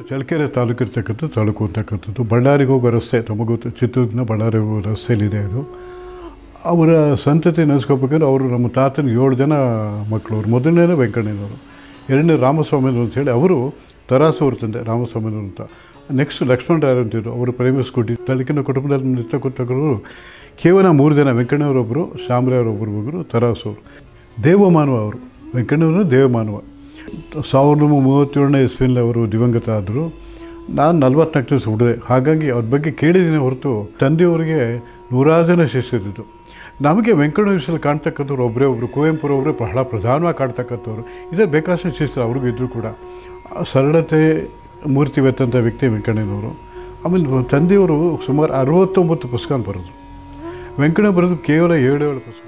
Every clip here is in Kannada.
ಚಳ್ಳಕೆರೆ ತಾಲೂಕು ಇರ್ತಕ್ಕಂಥ ತಾಲೂಕು ಅಂತಕ್ಕಂಥದ್ದು ಬಳ್ಳಾರಿಗೆ ಹೋಗೋ ರಸ್ತೆ ತಮಗೆ ಗೊತ್ತು ಚಿತ್ರದುರ್ಗನ ಬಳ್ಳಾರಿಗೆ ಹೋಗೋ ರಸ್ತೆಯಲ್ಲಿದೆ ಅದು ಅವರ ಸಂತತಿ ನೆನೆಸ್ಕೋಬೇಕಾದ್ರೆ ಅವರು ನಮ್ಮ ತಾತನ ಏಳು ಜನ ಮಕ್ಕಳು ಅವ್ರು ಮೊದಲನೇ ವೆಂಕಣ್ಣನವರು ಎರಡನೇ ರಾಮಸ್ವಾಮಿನವರು ಅಂತ ಹೇಳಿ ಅವರು ತರಾಸು ಅವ್ರ ತಂದೆ ರಾಮಸ್ವಾಮಿನವರು ಅಂತ ನೆಕ್ಸ್ಟ್ ಲಕ್ಷ್ಮಣ ರಾಯರು ಅಂತಿದ್ರು ಅವರು ಪ್ರೇಮ ಸ್ಕೂಟಿ ತಳಕಿನ ಕುಟುಂಬದಲ್ಲಿ ನಿರ್ತಕ್ಕಂಥವರು ಕೇವಲ ಮೂರು ಜನ ವೆಂಕಣ್ಣವರೊಬ್ಬರು ಶಾಮರಾಯರೊಬ್ಬರು ಒಬ್ಬರು ತರಾಸು ಅವರು ದೇವಮಾನವ ಅವರು ವೆಂಕಣ್ಣವರು ದೇವಮಾನವ ಸಾವಿರದ ಒಂಬೈನೂರ ಮೂವತ್ತೇಳನೇ ಇಸ್ವಿನಲ್ಲಿ ಅವರು ದಿವಂಗತ ಆದರು ನಾನು ನಲ್ವತ್ನಾಲ್ಕು ದಿವಸ ಹುಟ್ಟಿದೆ ಹಾಗಾಗಿ ಅವ್ರ ಬಗ್ಗೆ ಕೇಳಿದ್ದೀನಿ ಹೊರತು ತಂದೆಯವರಿಗೆ ನೂರಾರು ಜನ ಶಿಷ್ಯರಿದ್ದು ನಮಗೆ ವೆಂಕಟೇಶ್ವರಲ್ಲಿ ಕಾಣ್ತಕ್ಕಂಥವ್ರು ಒಬ್ಬರೇ ಒಬ್ಬರು ಕುವೆಂಪುರೊಬ್ಬರೇ ಬಹಳ ಪ್ರಧಾನವಾಗಿ ಕಾಣ್ತಕ್ಕಂಥವ್ರು ಇದೇ ಬೇಕಾದಷ್ಟು ಶಿಷ್ಯರು ಅವ್ರಿಗೂ ಇದ್ದರೂ ಕೂಡ ಆ ಸರಳತೆ ಮೂರ್ತಿವೆತ್ತಂಥ ವ್ಯಕ್ತಿ ವೆಂಕಣ್ಣನವರು ಆಮೇಲೆ ತಂದೆಯವರು ಸುಮಾರು ಅರವತ್ತೊಂಬತ್ತು ಪುಸ್ತಕ ಬರೆದ್ರು ವೆಂಕಣ್ಣ ಬರೆದು ಕೇವಲ ಏಳು ಏಳು ಪುಸ್ತಕ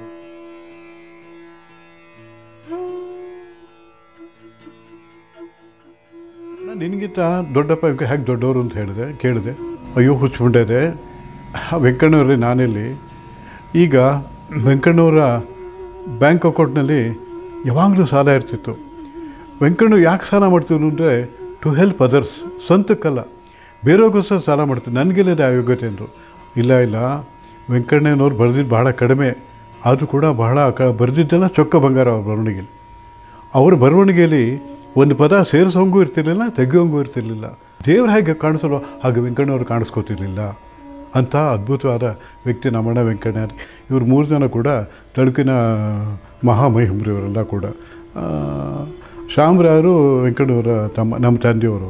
ನಾನು ನಿನಗಿಂತ ದೊಡ್ಡಪ್ಪ ಹೇಗೆ ದೊಡ್ಡವರು ಅಂತ ಹೇಳಿದೆ ಕೇಳಿದೆ ಅಯ್ಯೋ ಹುಚ್ಚಿಬಿಟ್ಟಿದೆ ವೆಂಕಣ್ಣವ್ರಿ ನಾನೆಲ್ಲಿ ಈಗ ವೆಂಕಣ್ಣವರ ಬ್ಯಾಂಕ್ ಅಕೌಂಟ್ನಲ್ಲಿ ಯಾವಾಗಲೂ ಸಾಲ ಇರ್ತಿತ್ತು ವೆಂಕಣ್ಣ ಯಾಕೆ ಸಾಲ ಮಾಡ್ತಿದ್ರು ಅಂದರೆ ಟು ಹೆಲ್ಪ್ ಅದರ್ಸ್ ಸ್ವಂತಕ್ಕಲ್ಲ ಬೇರೆಯವ್ರಿಗೋಸ್ಕರ ಸಾಲ ಮಾಡ್ತೀನಿ ನನಗೆಲ್ಲದೆ ಯೋಗ್ಯತೆ ಅಂದರು ಇಲ್ಲ ಇಲ್ಲ ವೆಂಕಣ್ಣನವ್ರು ಬರೆದಿದ್ದು ಬಹಳ ಕಡಿಮೆ ಆದರೂ ಕೂಡ ಬಹಳ ಕ ಬರೆದಿದ್ದೆಲ್ಲ ಚೊಕ್ಕ ಬಂಗಾರ ಅವ್ರ ಬರವಣಿಗೆಯಲ್ಲಿ ಅವ್ರ ಬರವಣಿಗೆಯಲ್ಲಿ ಒಂದು ಪದ ಸೇರಿಸೋಂಗೂ ಇರ್ತಿರ್ಲಿಲ್ಲ ತೆಗಿಯೋಂಗೂ ಇರ್ತಿರ್ಲಿಲ್ಲ ದೇವ್ರು ಹೇಗೆ ಕಾಣಿಸಲು ಹಾಗೆ ವೆಂಕಣ್ಣವ್ರು ಕಾಣಿಸ್ಕೋತಿರ್ಲಿಲ್ಲ ಅಂಥ ಅದ್ಭುತವಾದ ವ್ಯಕ್ತಿ ನಮ್ಮಣ್ಣ ವೆಂಕಣ್ಣ ಇವ್ರು ಮೂರು ಜನ ಕೂಡ ತಳುಕಿನ ಮಹಾಮಹಿಮ್ರಿ ಇವರೆಲ್ಲ ಕೂಡ ಆ, ಶಾಮರಾಯರು ವೆಂಕಣ್ಣವರ ತಮ್ಮ ನಮ್ಮ ತಂದೆಯವರು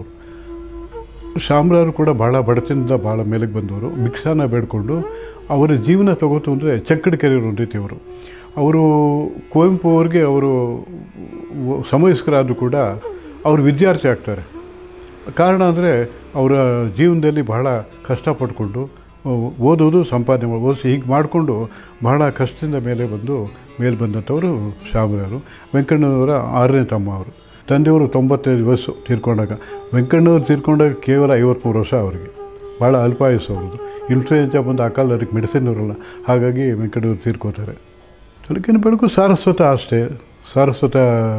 ಶಾಮರಾಯರು ಕೂಡ ಭಾಳ ಬಡತನದಿಂದ ಭಾಳ ಮೇಲಕ್ಕೆ ಬಂದವರು ಭಿಕ್ಷಾನ ಬೇಡಿಕೊಂಡು ಅವರ ಜೀವನ ತಗೋತು ಅಂದರೆ ಚಕ್ಕಡ ಕೆರೆಯವರು ಒಂದು ರೀತಿ ಅವರು ಅವರು ಕುವೆಂಪು ಅವ್ರಿಗೆ ಅವರು ಸಮವಯಸ್ಕರಾದರೂ ಕೂಡ ಅವರು ವಿದ್ಯಾರ್ಥಿ ಆಗ್ತಾರೆ ಕಾರಣ ಅಂದರೆ ಅವರ ಜೀವನದಲ್ಲಿ ಬಹಳ ಕಷ್ಟಪಟ್ಕೊಂಡು ಓದೋದು ಸಂಪಾದನೆ ಮಾಡಿ ಓದಿಸಿ ಹೀಗೆ ಮಾಡಿಕೊಂಡು ಬಹಳ ಕಷ್ಟದಿಂದ ಮೇಲೆ ಬಂದು ಮೇಲೆ ಬಂದಂಥವರು ಶಾಮರಾಯರು ವೆಂಕಣ್ಣನವರ ಆರನೇ ತಮ್ಮ ಅವರು ತಂದೆಯವರು ತೊಂಬತ್ತೈದು ವಯಸ್ಸು ತೀರ್ಕೊಂಡಾಗ ವೆಂಕಣ್ಣವ್ರು ತೀರ್ಕೊಂಡಾಗ ಕೇವಲ ಐವತ್ತ್ಮೂರು ವರ್ಷ ಅವರಿಗೆ ಭಾಳ ಅಲ್ಪಾಯಸ್ಸು ಅವ್ರದ್ದು ಇನ್ಫ್ಲೂಯೆನ್ಸಾ ಬಂದು ಆ ಕಾಲ ಅದಕ್ಕೆ ಮೆಡಿಸಿನ್ ಇರೋಲ್ಲ ಹಾಗಾಗಿ ವೆಂಕಣ್ಣವ್ರು ತೀರ್ಕೋತಾರೆ ಅದಕ್ಕಿಂತ ಬೆಳಕು ಸಾರಸ್ವತ ಅಷ್ಟೇ ಸಾರಸ್ವತ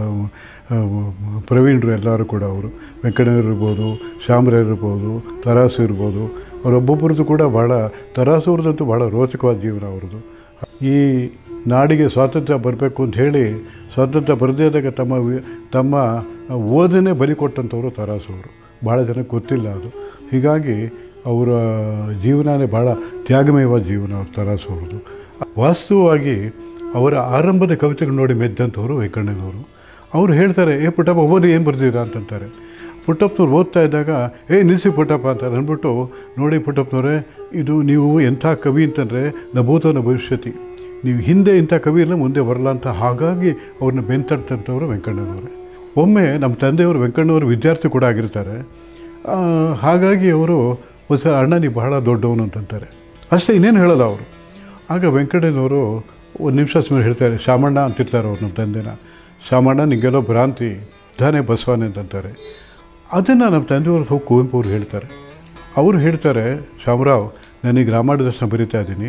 ಆ, ಪ್ರವೀಣರು ಎಲ್ಲರೂ ಕೂಡ ಅವರು ವೆಂಕಣ್ಣವ್ರು ಇರ್ಬೋದು ಶಾಮರಾಯರು ಇರ್ಬೋದು ತರಾಸು ಇರ್ಬೋದು ಅವರೊಬ್ಬೊಬ್ಬರದ್ದು ಕೂಡ ಭಾಳ ತರಾಸು ಅವ್ರದ್ದಂತೂ ಭಾಳ ರೋಚಕವಾದ ಜೀವನ ಅವ್ರದ್ದು ಈ ನಾಡಿಗೆ ಸ್ವಾತಂತ್ರ್ಯ ಬರಬೇಕು ಅಂತ ಹೇಳಿ ಸ್ವಾತಂತ್ರ್ಯ ಬರದೇ ಇದ್ದಾಗ ತಮ್ಮ ವಿ- ತಮ್ಮ ಓದನ್ನೇ ಬಲಿ ಕೊಟ್ಟಂಥವ್ರು ತರಾಸು ಅವರು ಭಾಳ ಜನಕ್ಕೆ ಗೊತ್ತಿಲ್ಲ ಅದು ಹೀಗಾಗಿ ಅವರ ಜೀವನನೇ ಭಾಳ ತ್ಯಾಗಮಯವಾದ ಜೀವನ ಅವ್ರ ತರಾಸು ಅವ್ರದ್ದು ವಾಸ್ತವವಾಗಿ ಅವರ ಆರಂಭದ ಕವಿತೆಗಳು ನೋಡಿ ಮೆದ್ದಂಥವ್ರು ವೆಂಕಣ್ಣನವರು ಅವರು ಹೇಳ್ತಾರೆ ಏ ಪುಟ್ಟಪ್ಪ ಓದಿ ಏನು ಬರ್ದಿರಾ ಅಂತಂತಾರೆ ಪುಟ್ಟಪ್ಪನವ್ರು ಓದ್ತಾ ಇದ್ದಾಗ ಏ ನಿಲ್ಲಿಸಿ ಪುಟ್ಟಪ್ಪ ಅಂತ ಅಂದ್ಬಿಟ್ಟು ನೋಡಿ ಪುಟ್ಟಪ್ಪನವರೇ ಇದು ನೀವು ಎಂಥ ಕವಿ ಅಂತಂದರೆ ನಭೂತನ ಭವಿಷ್ಯತಿ ನೀವು ಹಿಂದೆ ಇಂಥ ಕವಿ ಇಲ್ಲ ಮುಂದೆ ಬರಲ್ಲ ಅಂತ ಹಾಗಾಗಿ ಅವ್ರನ್ನ ಬೆಂತಟ್ಟಂಥವ್ರು ವೆಂಕಣ್ಣನವರೇ ಒಮ್ಮೆ ನಮ್ಮ ತಂದೆಯವರು ವೆಂಕಣ್ಣವರು ವಿದ್ಯಾರ್ಥಿ ಕೂಡ ಆಗಿರ್ತಾರೆ ಆ, ಹಾಗಾಗಿ ಅವರು ಒಂದು ಸಲ ಅಣ್ಣ ನೀವು ಬಹಳ ದೊಡ್ಡವನು ಅಂತಂತಾರೆ ಅಷ್ಟೇ ಇನ್ನೇನು ಹೇಳಲ್ಲ ಅವರು ಆಗ ವೆಂಕಣ್ಣನವರು ಒಂದು ನಿಮಿಷ ಸುಮ್ಮನೆ ಹೇಳ್ತಾರೆ ಶಾಮಣ್ಣ ಅಂತಿರ್ತಾರೆ ಅವ್ರು ನಮ್ಮ ತಂದೆನ ಶಾಮಣ್ಣ ನಿಂಗೆಲ್ಲೋ ಭ್ರಾಂತಿ ಧಾನೆ ಬಸವನೆ ಅಂತಂತಾರೆ ಅದನ್ನು ನಮ್ಮ ತಂದೆಯವರು ಹೋಗಿ ಕುವೆಂಪು ಅವ್ರು ಹೇಳ್ತಾರೆ ಅವರು ಹೇಳ್ತಾರೆ ಶಾಮರಾವ್ ನನಗೆ ರಾಮಾಯಣ ದರ್ಶನ ಬರಿತಾ ಇದ್ದೀನಿ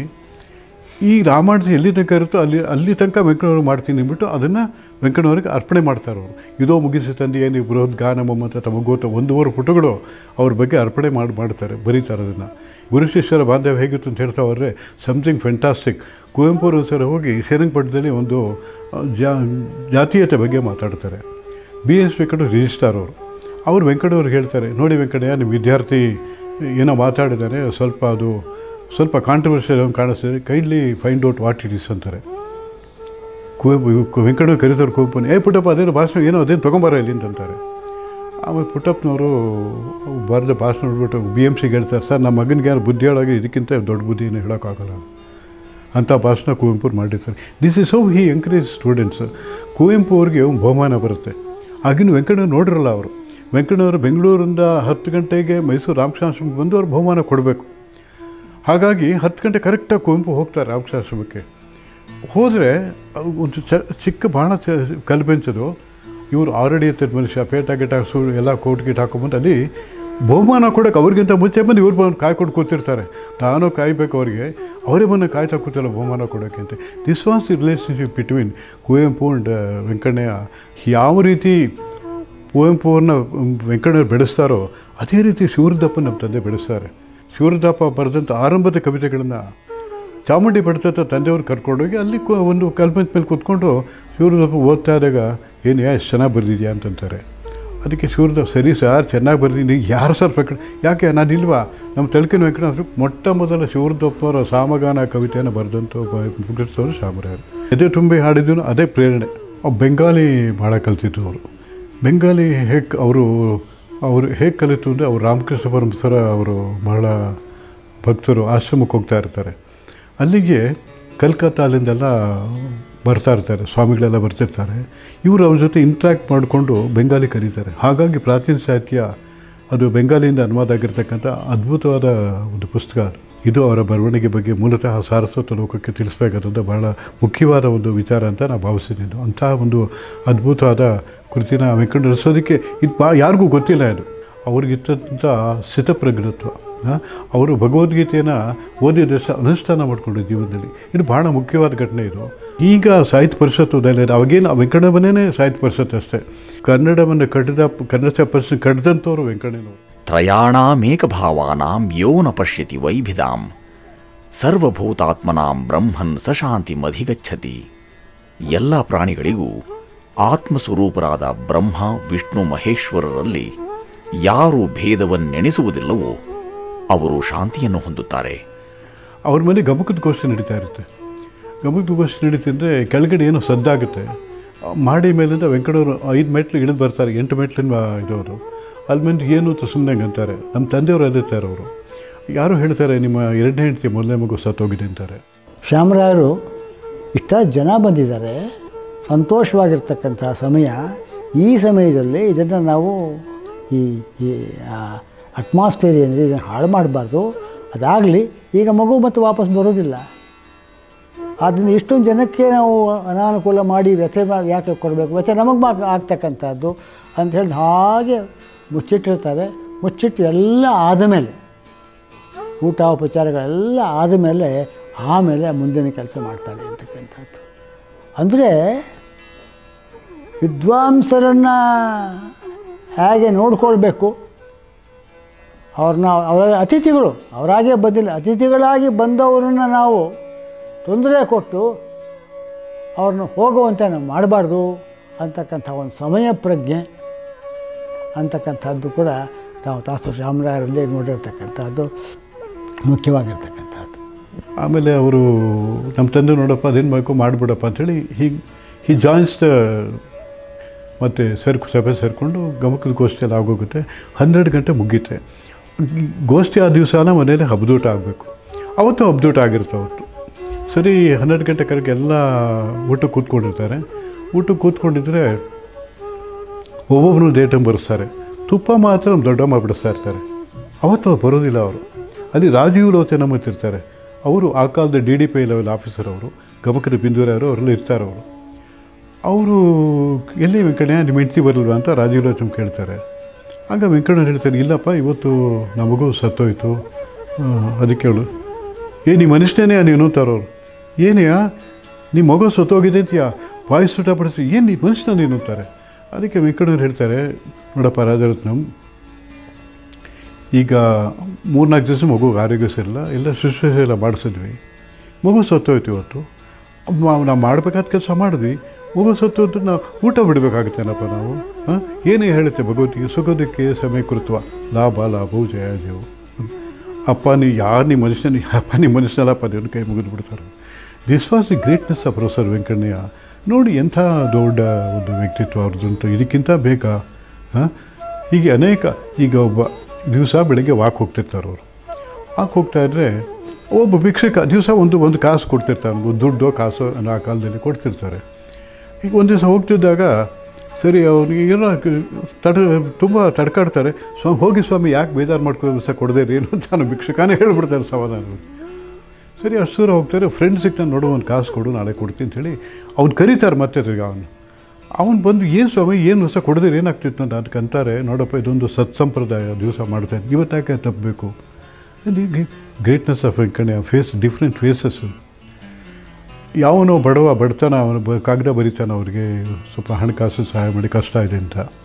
ಈ ರಾಮಾಯಣ ಎಲ್ಲಿ ತನಕ ಇರುತ್ತೋ ಅಲ್ಲಿ ಅಲ್ಲಿ ತನಕ ವೆಂಕಟನವರು ಮಾಡ್ತೀನಿ ಅಂದ್ಬಿಟ್ಟು ಅದನ್ನು ವೆಂಕಟನವರಿಗೆ ಅರ್ಪಣೆ ಮಾಡ್ತಾರೆ ಅವರು ಇದೋ ಮುಗಿಸಿ ತಂದೆ ಏನು ಈ ಬೃಹತ್ ಗಾನಮಮ್ಮ ಅಂತ ತಮಗೆ ಗೊತ್ತು ಒಂದೂವರೆ ಪುಟಗಳು ಅವ್ರ ಬಗ್ಗೆ ಅರ್ಪಣೆ ಮಾಡಿ ಮಾಡ್ತಾರೆ ಬರೀತಾರೆ ಅದನ್ನು ಗುರು ಶಿಷ್ಯರ ಬಾಂಧವ್ಯ ಹೇಗಿತ್ತು ಅಂತ ಹೇಳ್ತಾ ಹೋದರೆ ಸಮಥಿಂಗ್ ಫೆಂಟಾಸ್ಟಿಕ್ ಕುವೆಂಪು ಅವರು ಸರ್ ಹೋಗಿ ಶ್ರೀರಂಗಪಟ್ಟಣದಲ್ಲಿ ಒಂದು ಆ, ಜಾ ಜಾತೀಯತೆ ಬಗ್ಗೆ ಮಾತಾಡ್ತಾರೆ ಬಿ ಎಸ್ ವೆಂಕಟ ರಿಜಿಸ್ಟಾರ್ ಅವರು ಅವರು ವೆಂಕಟವ್ರಿಗೆ ಹೇಳ್ತಾರೆ ನೋಡಿ ವೆಂಕಟಯ್ಯ ನಿಮ್ಮ ವಿದ್ಯಾರ್ಥಿ ಏನೋ ಮಾತಾಡಿದ್ದಾನೆ ಸ್ವಲ್ಪ ಅದು ಸ್ವಲ್ಪ ಕಾಂಟ್ರವರ್ಷಿಯಲ್ ಅಂತ ಕಾಣಿಸ್ತಿದೆ kindly find out what it is ಅಂತಾರೆ ಕುವೆಂಪು ವೆಂಕಟವ್ರು ಕರೀತಾರೆ ಕುವೆಂಪುನ ಏ ಪುಟ್ಟಪ್ಪ ಅದೇನು ಭಾಷಣ ಏನೋ ಅದೇನು ತೊಗೊಂಬಾರ ಇಲ್ಲಿ ಅಂತಂತಾರೆ ಆಮೇಲೆ ಪುಟ್ಟಪ್ಪನವರು ಬರೆದ ಭಾಷಣ ನೋಡ್ಬಿಟ್ಟು ಬಿ ಎಮ್ ಸಿಗೆ ಹೇಳ್ತಾರೆ ಸರ್ ನಮ್ಮ ಮಗನಿಗೆ ಯಾರು ಬುದ್ಧಿ ಹೇಳೋಗಿ ಇದಕ್ಕಿಂತ ದೊಡ್ಡ ಬುದ್ಧಿ ಏನು ಹೇಳೋಕ್ಕಾಗಲ್ಲ ಅಂಥ ಭಾಷಣ ಕುವೆಂಪು ಮಾಡಿರ್ತಾರೆ this is how he encourage students Kuvempu ಅವ್ರಿಗೆ ಒಂದು ಬಹುಮಾನ ಬರುತ್ತೆ ಆಗಿನ ವೆಂಕಣ್ಣವ್ರು ನೋಡಿರಲ್ಲ ಅವರು ವೆಂಕಣ್ಣವರು ಬೆಂಗಳೂರಿಂದ ಹತ್ತು ಗಂಟೆಗೆ ಮೈಸೂರು ರಾಮಕೃಷ್ಣಾಶ್ರಮಕ್ಕೆ ಬಂದು ಅವ್ರು ಬಹುಮಾನ ಕೊಡಬೇಕು ಹಾಗಾಗಿ ಹತ್ತು ಗಂಟೆ ಕರೆಕ್ಟಾಗಿ ಕುವೆಂಪು ಹೋಗ್ತಾರೆ ರಾಮಕೃಷ್ಣಾಶ್ರಮಕ್ಕೆ ಹೋದರೆ ಒಂದು ಚ ಚಿಕ್ಕ ಬಾಣ ಚ ಕಲ್ಪೆಂಚದು ಇವರು ಆಲ್ರೆಡಿ ಎತ್ತಿದ ಮನುಷ್ಯ ಪೇಟ ಗಿಟ ಸು ಎಲ್ಲ ಕೋಟ್ ಗಿಟ್ ಹಾಕೊಂಬಂದು ಅಲ್ಲಿ ಬಹುಮಾನ ಕೊಡೋಕೆ ಅವ್ರಿಗಿಂತ ಮುಂಚೆ ಬಂದು ಇವ್ರು ಬಂದು ಕಾಯ್ಕೊಂಡು ಕೂತಿರ್ತಾರೆ ತಾನು ಕಾಯ್ಬೇಕು ಅವರಿಗೆ ಅವರೇ ಬಂದು ಕಾಯ್ತಾ ಕೂತಿಲ್ಲ ಬಹುಮಾನ ಕೊಡೋಕ್ಕೆ ಅಂತ this was the relationship between Kuvempu and Venkannaiah ಯಾವ ರೀತಿ ಕುವೆಂಪು ಅವ್ರನ್ನ ವೆಂಕಣ್ಣವ್ರು ಬೆಳೆಸ್ತಾರೋ ಅದೇ ರೀತಿ ಶಿವರುದ್ರಪ್ಪ ನಮ್ಮ ತಂದೆ ಬೆಳೆಸ್ತಾರೆ ಶಿವರುದ್ರಪ್ಪ ಬರೆದಂಥ ಆರಂಭದ ಕವಿತೆಗಳನ್ನು ಚಾಮುಂಡಿ ಬೆಟ್ಟದ ತಂದೆಯವ್ರು ಕರ್ಕೊಂಡೋಗಿ ಅಲ್ಲಿ ಕು ಒಂದು ಕಲ್ಪನೆ ಮೇಲೆ ಕೂತ್ಕೊಂಡು ಶಿವರುದ್ರಪ್ಪ ಓದ್ತಾ ಇದ್ದಾಗ ಏನು ಎಷ್ಟು ಚೆನ್ನಾಗಿ ಬರೆದಿದ್ಯಾ ಅಂತಂತಾರೆ ಅದಕ್ಕೆ ಶಿವರುದ್ರಪ್ಪ ಸರಿ ಸರ್ ಚೆನ್ನಾಗಿ ಬರೆದಿದ್ದೀನಿ ಯಾರು ಸರ್ ವೆಂಕಟ ಯಾಕೆ ನಾನು ಇಲ್ವಾ ನಮ್ಮ ತಲಕಿನ ವೆಂಕಟೇಶ್ವರ ಮೊಟ್ಟ ಮೊದಲ ಶಿವರುದ್ರಪ್ಪವರ ಸಾಮಗಾನ ಕವಿತೆಯನ್ನು ಬರೆದಂಥ ಮುಗಿಸೋರು ಶಾಮರಾಯರು ಎದೆ ತುಂಬಿ ಹಾಡಿದ್ದು ಅದೇ ಪ್ರೇರಣೆ ಅವ್ರು ಬೆಂಗಾಲಿ ಭಾಳ ಕಲ್ತಿದ್ರು ಅವರು ಬೆಂಗಾಲಿ ಹೇಗೆ ಅವರು ಅವರು ಹೇಗೆ ಕಲಿತು ಅಂದರೆ ಅವರು ರಾಮಕೃಷ್ಣ ಪರಮಸರ ಅವರು ಬಹಳ ಭಕ್ತರು ಆಶ್ರಮಕ್ಕೆ ಹೋಗ್ತಾ ಇರ್ತಾರೆ ಅಲ್ಲಿಗೆ ಕಲ್ಕತ್ತಾ ಅಲ್ಲಿಂದೆಲ್ಲ ಬರ್ತಾ ಇರ್ತಾರೆ ಸ್ವಾಮಿಗಳೆಲ್ಲ ಬರ್ತಿರ್ತಾರೆ ಇವರು ಅವ್ರ ಜೊತೆ ಇಂಟ್ರ್ಯಾಕ್ಟ್ ಮಾಡಿಕೊಂಡು ಬೆಂಗಾಲಿ ಕರೀತಾರೆ ಹಾಗಾಗಿ ಪ್ರಾಚೀನ ಸಾಹಿತ್ಯ ಅದು ಬೆಂಗಾಲಿಯಿಂದ ಅನುವಾದ ಆಗಿರ್ತಕ್ಕಂಥ ಅದ್ಭುತವಾದ ಒಂದು ಪುಸ್ತಕ ಅದು ಇದು ಅವರ ಬರವಣಿಗೆ ಬಗ್ಗೆ ಮೂಲತಃ ಸಾರಸ್ವತ ಲೋಕಕ್ಕೆ ತಿಳಿಸ್ಬೇಕಾದಂಥ ಬಹಳ ಮುಖ್ಯವಾದ ಒಂದು ವಿಚಾರ ಅಂತ ನಾನು ಭಾವಿಸಿದ್ದೀನಿ ಅಂತಹ ಒಂದು ಅದ್ಭುತವಾದ ಕೃತಿನ ವೆಂಕಟ ನಡೆಸೋದಕ್ಕೆ ಇದು ಬಾ ಯಾರಿಗೂ ಗೊತ್ತಿಲ್ಲ ಇದು ಅವ್ರಿಗಿದ್ದಂಥ ಸ್ಥಿತಪ್ರಜ್ಞತ್ವ ಆ, ಅವರು ಭಗವದ್ಗೀತೆಯನ್ನು ಓದಿದಷ್ಟು ಅನುಷ್ಠಾನ ಮಾಡಿಕೊಂಡು ಜೀವನದಲ್ಲಿ ಇದು ಬಹಳ ಮುಖ್ಯವಾದ ಘಟನೆ ಇದು ಈಗ ಸಾಹಿತ್ಯ ಪರಿಷತ್ತು ಉದಯ ಅವಾಗೇನು ವೆಂಕಣ್ಣವನ್ನೇ ಸಾಹಿತ್ಯ ಪರಿಷತ್ ಅಷ್ಟೇ ಕನ್ನಡವನ್ನು ಕಟ್ಟಿದ ಕನ್ನಡ ಸಾಹಿತ್ಯ ಪರಿಷತ್ ಕಟ್ಟಿದಂಥವ್ರು ವೆಂಕಣ್ಣನವರು ತ್ರಯಾಣಾಮೇಕಭಾವಾನಾಂ ಯೋ ನ ಪಶ್ಯತಿ ವೈಭಿದಾಂ ಸರ್ವಭೂತಾತ್ಮನಾಂ ಬ್ರಹ್ಮನ್ ಸಶಾಂತಿಮಧಿಗಚ್ಚತಿ ಎಲ್ಲ ಪ್ರಾಣಿಗಳಿಗೂ ಆತ್ಮಸ್ವರೂಪರಾದ ಬ್ರಹ್ಮ ವಿಷ್ಣು ಮಹೇಶ್ವರರಲ್ಲಿ ಯಾರು ಭೇದವನ್ನೆಣಿಸುವುದಿಲ್ಲವೋ ಅವರು ಶಾಂತಿಯನ್ನು ಹೊಂದುತ್ತಾರೆ ಅವ್ರ ಮನೆ ಗಮಕದ ಗೋಷ್ಠಿ ನಡೀತಾ ಇರುತ್ತೆ ಗಮಕದ ಗೋಷ್ಠಿ ನಡೀತಿದ್ರೆ ಕೆಳಗಡೆ ಏನೋ ಸದ್ದಾಗುತ್ತೆ ಆ ಮಾಡಿ ಮೇಲಿಂದ ವೆಂಕಟವರು ಐದು ಮೆಟ್ಲು ಇಳಿದು ಬರ್ತಾರೆ ಎಂಟು ಮೆಟ್ಲಿನ ಇದವರು ಅಲ್ಲಿ ಮೇಲೆ ಏನು ಅಂತ ಸುಮ್ಮನೆ ಅಂತಾರೆ ನಮ್ಮ ತಂದೆಯವರು ಅಲ್ಲಿರ್ತಾರೆ ಅವರು ಯಾರು ಹೇಳ್ತಾರೆ ನಿಮ್ಮ ಎರಡನೇ ಹೆಂಡತಿ ಮೊದಲನೇ ಮಗು ಸತ್ತೋಗಿದೆ ಅಂತಾರೆ ಶ್ಯಾಮರಾಯರು ಇಷ್ಟ ಜನ ಬಂದಿದ್ದಾರೆ ಸಂತೋಷವಾಗಿರ್ತಕ್ಕಂಥ ಸಮಯ ಈ ಸಮಯದಲ್ಲಿ ಇದನ್ನು ನಾವು ಈ ಈ ಅಟ್ಮಾಸ್ಫಿಯರ್ ಏನಿದೆ ಇದನ್ನು ಹಾಳು ಮಾಡಬಾರ್ದು ಅದಾಗಲಿ ಈಗ ಮಗು ಮತ್ತು ವಾಪಸ್ ಬರೋದಿಲ್ಲ ಆದ್ದರಿಂದ ಇಷ್ಟೊಂದು ಜನಕ್ಕೆ ನಾವು ಅನಾನುಕೂಲ ಮಾಡಿ ವ್ಯಥೆ ಮಾ- ಯಾಕೆ ಕೊಡಬೇಕು ವ್ಯಥೆ ನಮಗೆ ಮಾ ಆಗ್ತಕ್ಕಂಥದ್ದು ಅಂತ ಹೇಳಿ ಹಾಗೆ ಮುಚ್ಚಿಟ್ಟಿರ್ತಾರೆ ಮುಚ್ಚಿಟ್ಟು ಎಲ್ಲ ಆದಮೇಲೆ ಊಟ ಉಪಚಾರಗಳೆಲ್ಲ ಆದಮೇಲೆ ಆಮೇಲೆ ಮುಂದಿನ ಕೆಲಸ ಮಾಡ್ತಾಳೆ ಅಂತಕ್ಕಂಥದ್ದು ಅಂದರೆ ವಿದ್ವಾಂಸರನ್ನು ಹೇಗೆ ನೋಡ್ಕೊಳ್ಬೇಕು ಅವ್ರನ್ನ ಅವರ ಅತಿಥಿಗಳು ಅವರಾಗೇ ಬಂದಿಲ್ಲ ಅತಿಥಿಗಳಾಗಿ ಬಂದವರನ್ನ ನಾವು ತೊಂದರೆ ಕೊಟ್ಟು ಅವ್ರನ್ನ ಹೋಗುವಂತೆ ನಾವು ಮಾಡಬಾರ್ದು ಅಂತಕ್ಕಂಥ ಒಂದು ಸಮಯ ಪ್ರಜ್ಞೆ ಅಂತಕ್ಕಂಥದ್ದು ಕೂಡ ತಾವು ತಾಸು ಶ್ಯಾಮರಾಯರಲ್ಲಿ ನೋಡಿರ್ತಕ್ಕಂಥದ್ದು ಮುಖ್ಯವಾಗಿರ್ತಕ್ಕಂಥದ್ದು ಆಮೇಲೆ ಅವರು ನಮ್ಮ ತಂದೆ ನೋಡಪ್ಪ ಅದೇನು ಬೇಕು ಮಾಡಿಬಿಡಪ್ಪ ಅಂಥೇಳಿ ಹೀಗೆ ಹಿ ಜಾಯಿನ್ಸ್ ದ ಮತ್ತು ಸೇರ್ಕು ಸಭೆ ಸೇರಿಕೊಂಡು ಗಮಕದ ಗೋಷ್ಠಿಯಲ್ಲಿ ಆಗೋಗುತ್ತೆ ಹನ್ನೆರಡು ಗಂಟೆ ಮುಗೀತೆ ಈ ಗೋಷ್ಠಿ ಆ ದಿವಸನ ಮನೇಲಿ ಹಬ್ಬದೂಟ ಆಗಬೇಕು ಅವತ್ತು ಹಬ್ಬದೂಟ ಆಗಿರುತ್ತೆ ಅವತ್ತು ಸರಿ ಹನ್ನೆರಡು ಗಂಟೆ ಕರೆಗೆ ಎಲ್ಲ ಊಟಕ್ಕೆ ಕೂತ್ಕೊಂಡಿರ್ತಾರೆ ಊಟಕ್ಕೆ ಕೂತ್ಕೊಂಡಿದ್ರೆ ಒಬ್ಬೊಬ್ಬರು ಡೇಟಮ್ ಬರೆಸ್ತಾರೆ ತುಪ್ಪ ಮಾತ್ರ ನಮ್ಮ ದೊಡ್ಡಮ್ಮ ಬಿಡಿಸ್ತಾ ಇರ್ತಾರೆ ಅವತ್ತು ಅವ್ರು ಬರೋದಿಲ್ಲ ಅವರು ಅಲ್ಲಿ ರಾಜೀವ್ ಲೋಚನ ಇರ್ತಾರೆ ಅವರು ಆ ಕಾಲದ D D P level officer ಅವರು ಗಮಕದ ಬಿಂದೂರವರು ಅವರೆಲ್ಲ ಇರ್ತಾರೆ ಅವರು ಅವರು ಎಲ್ಲಿ ವೆಂಕಣ್ಣ ನಿಮ್ಮ ಹೆಂಡ್ತಿ ಬರಲ್ವಾ ಅಂತ ರಾಜೀವ್ ಲೋಚನ್ ಕೇಳ್ತಾರೆ ಆಗ ವೆಂಕಣ್ಣ ಹೇಳ್ತಾರೆ ಇಲ್ಲಪ್ಪ ಇವತ್ತು ನಮಗೂ ಸತ್ತೋಯ್ತು ಆ, ಅದಕ್ಕೆ ಹೇಳು ಏ ನಿಮ್ಮ ಮನುಷ್ಯನೇ ನೀನು ಅಂತಾರವ್ರು ಏನೆಯಾ ನಿಮ್ಮ ಮಗು ಸತ್ತೋಗಿದೆ ಅಂತೀಯಾ ಬಾಯಿ ಸುಟಪಡಿಸಿ ಏನು ನೀನು ಮನುಷ್ಯನ ನೀನು ಅಂತಾರೆ ಅದಕ್ಕೆ ವೆಂಕಣ್ಣವ್ರು ಹೇಳ್ತಾರೆ ನೋಡಪ್ಪ ರಾಜರತ್ನಂ ಈಗ ಮೂರ್ನಾಲ್ಕು ದಿವಸ ಮಗುಗೆ ಆರೋಗ್ಯ ಸರಿಲ್ಲ ಎಲ್ಲ ಶುಶ್ರೂಷೆ ಎಲ್ಲ ಮಾಡಿಸಿದ್ವಿ ಮಗು ಸತ್ತೋಯ್ತು ಇವತ್ತು ಮ- ನಾವು ಮಾಡಬೇಕಾದ ಕೆಲಸ ಮಾಡಿದ್ವಿ ಮಗು ಸತ್ತು ಅಂತ ನಾವು ಊಟ ಬಿಡಬೇಕಾಗುತ್ತೇನಪ್ಪ ನಾವು ಹಾಂ ಏನೇ ಹೇಳುತ್ತೆ ಭಗವತಿಗೆ ಸುಖದಕ್ಕೆ ಸಮಯ ಕೃತ್ವ ಲಾಭ ಲಾಭವು ಜಯ ಜಯವು ಅಪ್ಪ ನೀ ಯಾರು ನಿಮ್ಮ ಮನುಷ್ಯನ ಅಪ್ಪ ನಿಮ್ಮ ಮನುಷ್ಯನಲ್ಲಪ್ಪ ನೀವು ಕೈ ಮುಗಿದು ಬಿಡ್ತಾರೆ this was the greatness of professor Venkannaiah ನೋಡಿ ಎಂಥ ದೊಡ್ಡ ಒಂದು ವ್ಯಕ್ತಿತ್ವ ಅವ್ರದ್ದುಂಟು ಇದಕ್ಕಿಂತ ಬೇಕಾ ಹಾಂ ಹೀಗೆ ಅನೇಕ ಈಗ ಒಬ್ಬ ದಿವಸ ಬೆಳಗ್ಗೆ ವಾಕ್ ಹೋಗ್ತಿರ್ತಾರೆ ಅವರು ವಾಕ್ ಹೋಗ್ತಾ ಇದ್ದರೆ ಒಬ್ಬ ಭಿಕ್ಷಕ ದಿವಸ ಒಂದು ಒಂದು ಕಾಸು ಕೊಡ್ತಿರ್ತಾರೆ ಒಂದು ದುಡ್ಡು ಕಾಸು ಅನ್ನೋ ಆ ಕಾಲದಲ್ಲಿ ಕೊಡ್ತಿರ್ತಾರೆ ಈಗ ಒಂದು ದಿವಸ ಹೋಗ್ತಿದ್ದಾಗ ಸರಿ ಅವ್ರಿಗೆ ಏನೋ ತಡ ತುಂಬ ತಡ್ಕಾಡ್ತಾರೆ ಸ್ವಾಮಿ ಹೋಗಿ ಸ್ವಾಮಿ ಯಾಕೆ ಬೇಜಾರು ಮಾಡ್ಕೊಂಡು ಸಹ ಕೊಡದೇ ರೀ ಏನು ಅಂತ ನಾನು ಭಿಕ್ಷಕಾನೇ ಹೇಳ್ಬಿಡ್ತಾರೆ ಸಮಾಧಾನ ಸರಿ ಅಷ್ಟು ದೂರ ಹೋಗ್ತಾರೆ ಫ್ರೆಂಡ್ ಸಿಗ್ತಾನೆ ನೋಡು ಒಂದು ಕಾಸು ಕೊಡು ನಾಳೆ ಕೊಡ್ತೀನಿ ಅಂತೇಳಿ ಅವ್ನು ಕರೀತಾರೆ ಮತ್ತೆ ತಿರ್ಗ ಅವನು ಅವನು ಬಂದು ಏನು ಸ್ವಾಮಿ ಏನು ಹೊಸ ಕೊಡದಿರಿ ಏನಾಗ್ತಿತ್ತು ಅಂತ ಅದಕ್ಕೆ ಅಂತಾರೆ ನೋಡಪ್ಪ ಇದೊಂದು ಸತ್ಸಂಪ್ರದಾಯ ದಿವಸ ಮಾಡ್ತಾನೆ ಇವತ್ತಾಕೆ ತಪ್ಪಬೇಕು greatness of Venkanna face different faces ಯಾವನೋ ಬಡವ ಬಡತನ ಅವನು ಬ ಕಾಗದ ಬರೀತಾನೆ ಅವ್ರಿಗೆ ಸ್ವಲ್ಪ ಹಣಕಾಸು ಸಹಾಯ ಮಾಡಿ ಕಷ್ಟ ಇದೆ ಅಂತ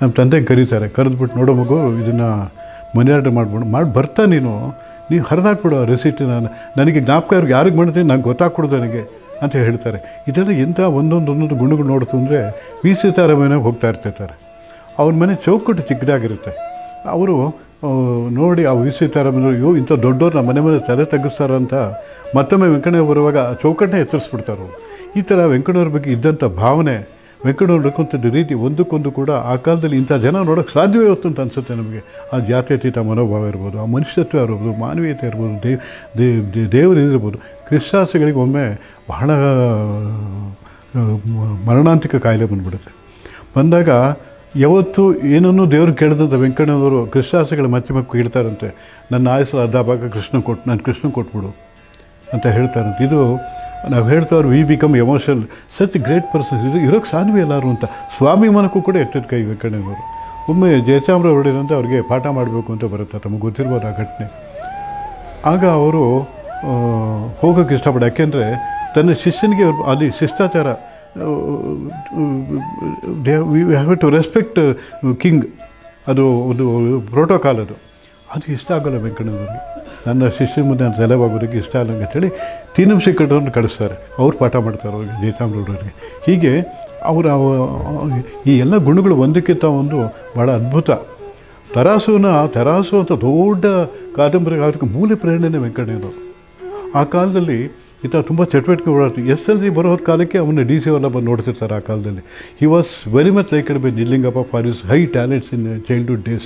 ನಮ್ಮ ತಂದೆ ಕರೀತಾರೆ ಕರೆದ್ಬಿಟ್ಟು ನೋಡೋ ಮಗು ಇದನ್ನು ಮನಿ ಆರ್ಡರ್ ಮಾಡ್ಬಿಡು ಮಾಡಿ ಬರ್ತಾ ನೀನು ನೀವು ಹರಿದಾಕ್ಬಿಡು ಆ ರೆಸಿಟ್ ನಾನು ನನಗೆ ಜ್ಞಾಪಕ ಇವ್ರಿಗೆ ಯಾರಿಗೆ ಮಾಡ್ತೀನಿ ನಂಗೆ ಗೊತ್ತಾಗ್ಕೊಡು ನನಗೆ ಅಂತ ಹೇಳ್ತಾರೆ ಇದೆಲ್ಲ ಎಂಥ ಒಂದೊಂದು ಒಂದೊಂದು ಗುಣಗಳು ನೋಡ್ತು ಅಂದರೆ ವಿ ಸೀತಾರಾಮಯ್ಯ ಹೋಗ್ತಾ ಇರ್ತಿರ್ತಾರೆ ಅವ್ರ ಮನೆ ಚೌಕಟ್ಟು ಚಿಕ್ಕದಾಗಿರುತ್ತೆ ಅವರು ಆ, ನೋಡಿ ಆ ವಿ ಸೀತಾರಾಮಯ್ಯ ಅಯ್ಯೋ ಇಂಥ ದೊಡ್ಡವ್ರು ನಮ್ಮ ಮನೆ ಮೇಲೆ ತಲೆ ತಗ್ಗಿಸ್ತಾರ ಅಂತ ಮತ್ತೊಮ್ಮೆ ವೆಂಕಣ್ಣವ್ರು ಬರುವಾಗ ಆ ಚೌಕಟ್ಟನ್ನ ಎತ್ತರಿಸ್ಬಿಡ್ತಾರೆ ಅವ್ರು ಈ ಥರ ವೆಂಕಣ್ಣವ್ರ ಬಗ್ಗೆ ಇದ್ದಂಥ ಭಾವನೆ ವೆಂಕಣ್ಣವ್ರು ನಡ್ಕೊಂತಿದ್ದ ರೀತಿ ಒಂದಕ್ಕೊಂದು ಕೂಡ ಆ ಕಾಲದಲ್ಲಿ ಇಂಥ ಜನ ನೋಡೋಕ್ಕೆ ಸಾಧ್ಯವೇ ಹೊತ್ತು ಅಂತ ಅನಿಸುತ್ತೆ ನಮಗೆ ಆ ಜಾತ್ಯತೀತ ಮನೋಭಾವ ಇರ್ಬೋದು ಆ ಮನುಷ್ಯತ್ವ ಇರ್ಬೋದು ಮಾನವೀಯತೆ ಇರ್ಬೋದು ದೇವ್ ದೇವ್ ದೇವರು ಇದಿರ್ಬೋದು ಕ್ರಿಸ್ತಾಸಿಗಳಿಗೆ ಒಮ್ಮೆ ಬಹಳ ಆ, ಮ- ಮರಣಾಂತಿಕ ಕಾಯಿಲೆ ಬಂದ್ಬಿಡುತ್ತೆ ಬಂದಾಗ ಯಾವತ್ತು ಏನನ್ನೂ ದೇವ್ರು ಕೇಳಿದಂಥ ವೆಂಕಣ್ಣನವರು ಕೃಷ್ಣಾಸಗಳ ಮತ್ತೆ ಮಕ್ಕಳು ಇಡ್ತಾರಂತೆ ನನ್ನ ಆಯಸ್ಸು ಅರ್ಧ ಭಾಗ ಕೃಷ್ಣ ಕೊಟ್ಟು ನಾನು ಕೃಷ್ಣ ಕೊಟ್ಬಿಡು ಅಂತ ಹೇಳ್ತಾರಂತೆ ಇದು ನಾವು ಹೇಳ್ತವ್ರು we become emotional such great person ಇದು ಇರೋಕ್ಕೆ ಸಾಧ್ಯವೇ ಎಲ್ಲರೂ ಅಂತ ಸ್ವಾಭಿಮಾನಕ್ಕೂ ಕೂಡ ಎತ್ತಿದ ಕೈ ವೆಂಕಣ್ಣನವರು ಒಮ್ಮೆ ಜಯಚಾಮ್ರ ಹೊಡೆದಂತೆ ಅವ್ರಿಗೆ ಪಾಠ ಮಾಡಬೇಕು ಅಂತ ಬರುತ್ತೆ ತಮಗೆ ಗೊತ್ತಿರ್ಬೋದು ಆ ಘಟನೆ ಆಗ ಅವರು ಆ, ಹೋಗೋಕ್ಕೆ ಇಷ್ಟಪಡ ಯಾಕೆಂದರೆ ತನ್ನ ಶಿಷ್ಯನಿಗೆ ಅವ್ರು ಅಲ್ಲಿ ಶಿಷ್ಟಾಚಾರ ಹ್ಯಾವ್ ಟು ರೆಸ್ಪೆಕ್ಟ್ ಕಿಂಗ್ ಅದು ಒಂದು ಪ್ರೋಟೋಕಾಲ್ ಅದು ಅದು ಇಷ್ಟ ಆಗೋಲ್ಲ ವೆಂಕಣ್ಣನವ್ರಿಗೆ ನನ್ನ ಶಿಷ್ಯನ ಮುಂದೆ ನಾನು ತಲೆಬಾಗೋದಕ್ಕೆ ಇಷ್ಟ ಆಗಲ್ಲ ಅಂತೇಳಿ ತೀನಂಶ ಕಟ್ಟೋರನ್ನು ಕಳಿಸ್ತಾರೆ ಅವ್ರು ಪಾಠ ಮಾಡ್ತಾರೆ ಅವ್ರಿಗೆ ಜಯಚಾಮರವ್ರಿಗೆ ಹೀಗೆ ಅವರ ಈ ಎಲ್ಲ ಗುಣಗಳು ಒಂದಕ್ಕಿಂತ ಒಂದು ಭಾಳ ಅದ್ಭುತ ತರಾಸುನ ತರಾಸು ಅಂತ ದೊಡ್ಡ ಕಾದಂಬರಿ ಅದಕ್ಕೆ ಮೂಲ ಪ್ರೇರಣೆನೇ ವೆಂಕಣ್ಣನವರು ಆ ಕಾಲದಲ್ಲಿ ಈತ ತುಂಬ ಚಟುವಟಿಕೆ ಓಡಾಡ್ತೀವಿ ಎಸ್ ಎಲ್ ಸಿ ಬರೋ ಕಾಲಕ್ಕೆ ಅವನ್ನ ಡಿ ಸಿ ಎಲ್ಲ ಬಂದು ನೋಡ್ತಿರ್ತಾರೆ ಆ ಕಾಲದಲ್ಲಿ he was very much liked by Nijalingappa for is high talents in childhood days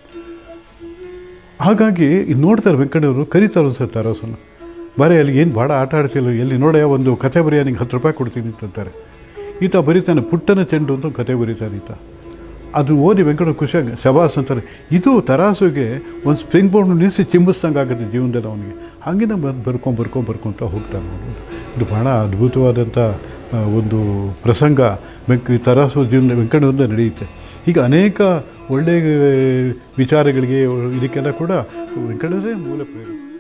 ಹಾಗಾಗಿ ಇದು ನೋಡ್ತಾರೆ ವೆಂಕಣ್ಣವರು ಕರೀತಾರೆ ಒಂದು ಸರ್ ತರಾಸನ್ನು ಬರೀ ಅಲ್ಲಿ ಏನು ಭಾಳ ಆಟ ಆಡ್ತಿಲ್ಲ ಎಲ್ಲಿ ನೋಡ ಒಂದು ಕತೆ ಬರೆಯ ನಿಂಗೆ ಹತ್ತು ರೂಪಾಯಿ ಕೊಡ್ತೀನಿ ಅಂತಂತಾರೆ ಈತ ಬರೀತಾನೆ ಪುಟ್ಟನ ಚೆಂಡು ಅಂತ ಒಂದು ಕತೆ ಬರೀತಾನೆ ಈತ ಅದನ್ನು ಓದಿ ವೆಂಕಟ ಖುಷಿಯಾಗಿ ಶಬಾಸ್ ಅಂತಾರೆ ಇದು ತರಾಸುಗೆ ಒಂದು ಸ್ಪ್ರಿಂಗ್ ಬೋರ್ಡ್ ನಿಲ್ಲಿಸಿ ಚಿಂಬಿಸ್ದಂಗೆ ಆಗುತ್ತೆ ಜೀವನದಲ್ಲಿ ಅವನಿಗೆ ಹಾಗೆ ನಾವು ಬರ್ ಬರ್ಕೊಂಡು ಬರ್ಕೊಂಡು ಬರ್ಕೊತ ಹೋಗ್ತಾನೆ ಅವನು ಇದು ಭಾಳ ಅದ್ಭುತವಾದಂಥ ಆ, ಒಂದು ಪ್ರಸಂಗ ವೆಂಕ ತರಾಸು ಜೀವನ ವೆಂಕಟದಿಂದ ನಡೆಯುತ್ತೆ ಈಗ ಅನೇಕ ಒಳ್ಳೆಯ ವಿಚಾರಗಳಿಗೆ ಇದಕ್ಕೆಲ್ಲ ಕೂಡ ವೆಂಕಟರೇ ಮೂಲ ಪ್ರೇರಣೆ